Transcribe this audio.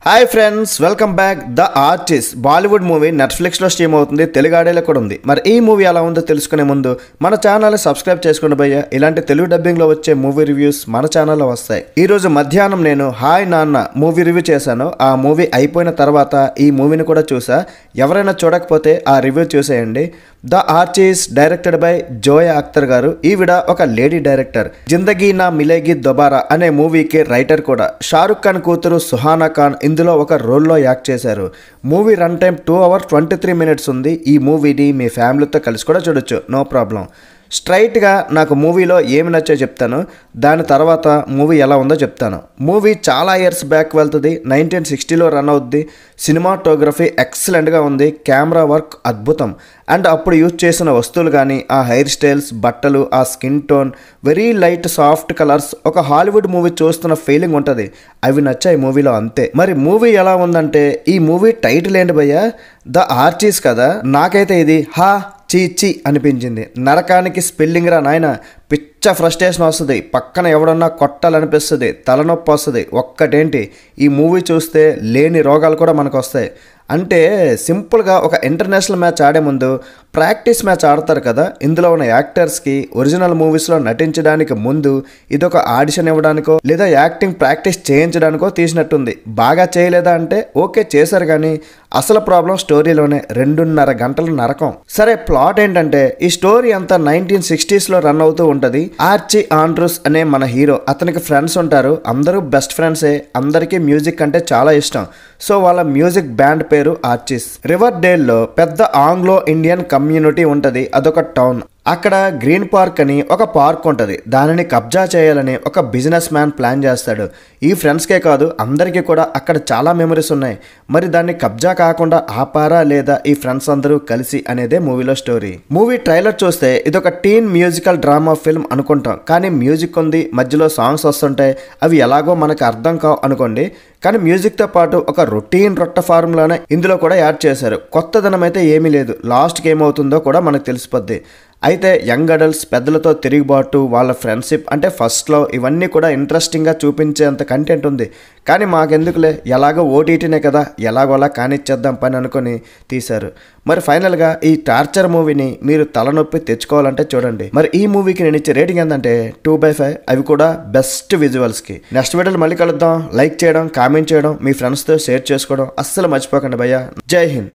hi friends welcome back the artist Bollywood movie నెట్ఫ్లిక్స్లో stream అవుతుంది తెలుగు ఆడేలో కూడా ఉంది మరి ఈ మూవీ ఎలా ఉందో తెలుసుకునే ముందు మన ఛానల్ని సబ్స్క్రైబ్ చేసుకోండి భయ్య ఇలాంటి తెలుగు డబ్బింగ్లో వచ్చే మూవీ రివ్యూస్ మన ఛానల్లో వస్తాయి ఈ రోజు మధ్యాహ్నం నేను హాయ్ నాన్న మూవీ రివ్యూ చేశాను ఆ మూవీ అయిపోయిన తర్వాత ఈ మూవీని కూడా చూసా ఎవరైనా చూడకపోతే ఆ రివ్యూ చూసేయండి the artist directed by Zoya Akhtar garu ఈవిడ ఒక లేడీ డైరెక్టర్ జిందగీ నా మిలేగి దొబారా అనే మూవీకి రైటర్ కూడా షారుఖ్ ఖాన్ కూతురు సుహానా ఖాన్ ఇందులో ఒక రోల్లో యాక్ట్ చేశారు movie run time two hour twenty three minutes ఉంది ఈ మూవీని మీ ఫ్యామిలీతో కలిసి కూడా చూడొచ్చు నో ప్రాబ్లం స్ట్రైట్గా నాకు మూవీలో ఏమి నచ్చో చెప్తాను దాని తర్వాత మూవీ ఎలా ఉందో చెప్తాను మూవీ చాలా ఇయర్స్ బ్యాక్ వెళ్తుంది నైన్టీన్ సిక్స్టీలో రన్ అవుద్ది సినిమాటోగ్రఫీ ఎక్సలెంట్గా ఉంది కెమెరా వర్క్ అద్భుతం అండ్ అప్పుడు యూజ్ చేసిన వస్తువులు కానీ ఆ హెయిర్ స్టైల్స్ బట్టలు ఆ skin tone very light soft colours ఒక హాలీవుడ్ మూవీ చూస్తున్న ఫీలింగ్ ఉంటుంది అవి నచ్చాయి మూవీలో అంతే మరి మూవీ ఎలా ఉందంటే ఈ మూవీ టైటిల్ ఏంటి భయ్యా ద ఆర్చీస్ కదా నాకైతే ఇది హా చీ చీ అనిపించింది నరకానికి స్పెల్లింగ్ రా నాయన పిచ్చ ఫ్రస్ట్రేషన్ వస్తుంది పక్కన ఎవడన్నా కొట్టాలనిపిస్తుంది తలనొప్పి వస్తుంది ఒక్కటేంటి ఈ మూవీ చూస్తే లేని రోగాలు కూడా మనకు వస్తాయి అంటే సింపుల్గా ఒక ఇంటర్నేషనల్ మ్యాచ్ ఆడే ముందు ప్రాక్టీస్ మ్యాచ్ ఆడతారు కదా ఇందులో ఉన్న యాక్టర్స్కి ఒరిజినల్ మూవీస్లో నటించడానికి ముందు ఇదొక ఆడిషన్ ఇవ్వడానికో లేదా యాక్టింగ్ ప్రాక్టీస్ చేయించడానికో తీసినట్టుంది బాగా చేయలేదా అంటే ఓకే చేశారు కానీ అసలు ప్రాబ్లం స్టోరీలోనే రెండున్నర గంటల నరకం సరే ప్లాట్ ఏంటంటే ఈ స్టోరీ అంతా నైన్టీన్ సిక్స్టీస్లో రన్ అవుతూ ఉంటుంది ఆర్చి ఆండ్రూస్ అనే మన హీరో అతనికి ఫ్రెండ్స్ ఉంటారు అందరూ బెస్ట్ ఫ్రెండ్సే అందరికీ మ్యూజిక్ అంటే చాలా ఇష్టం సో వాళ్ళ మ్యూజిక్ బ్యాండ్ పేరు ఆర్చిస్ రివర్ డేల్లో పెద్ద ఆంగ్లో ఇండియన్ కమ్యూనిటీ ఉంటుంది అదొక టౌన్ అక్కడ గ్రీన్ పార్క్ అని ఒక పార్క్ ఉంటుంది దానిని కబ్జా చేయాలని ఒక బిజినెస్ మ్యాన్ ప్లాన్ చేస్తాడు ఈ ఫ్రెండ్స్కే కాదు అందరికీ కూడా అక్కడ చాలా మెమరీస్ ఉన్నాయి మరి దాన్ని కబ్జా కాకుండా ఆపారా లేదా ఈ ఫ్రెండ్స్ అందరూ కలిసి అనేదే మూవీలో స్టోరీ మూవీ ట్రైలర్ చూస్తే ఇదొక టీన్ మ్యూజికల్ డ్రామా ఫిల్మ్ అనుకుంటాం కానీ మ్యూజిక్ ఉంది మధ్యలో సాంగ్స్ వస్తుంటాయి అవి ఎలాగో మనకు అర్థం కావు అనుకోండి కానీ మ్యూజిక్తో పాటు ఒక రొటీన్ రొట్ట ఫార్ములానే ఇందులో కూడా యాడ్ చేశారు కొత్తదనం అయితే ఏమీ లేదు లాస్ట్కి ఏమవుతుందో కూడా మనకు తెలిసిపోద్ది అయితే యంగ్ అడల్ట్స్ పెద్దలతో తిరిగిబాటు వాళ్ళ ఫ్రెండ్షిప్ అంటే ఫస్ట్లో ఇవన్నీ కూడా ఇంట్రెస్టింగ్గా చూపించేంత కంటెంట్ ఉంది కానీ మాకెందుకులే ఎలాగో ఓటీటీనే కదా ఎలాగోలా కానిచ్చేద్దాం పని అనుకొని తీశారు మరి ఫైనల్గా ఈ టార్చర్ మూవీని మీరు తలనొప్పి తెచ్చుకోవాలంటే చూడండి మరి ఈ మూవీకి నేను ఇచ్చే రేటింగ్ ఏంటంటే టూ బై ఫైవ్ అవి కూడా బెస్ట్ విజువల్స్కి నెక్స్ట్ వీడియోలో మళ్ళీ కలుద్దాం లైక్ చేయడం కామెంట్ చేయడం మీ ఫ్రెండ్స్తో షేర్ చేసుకోవడం అస్సలు మర్చిపోకండి భయ్య జై హింద్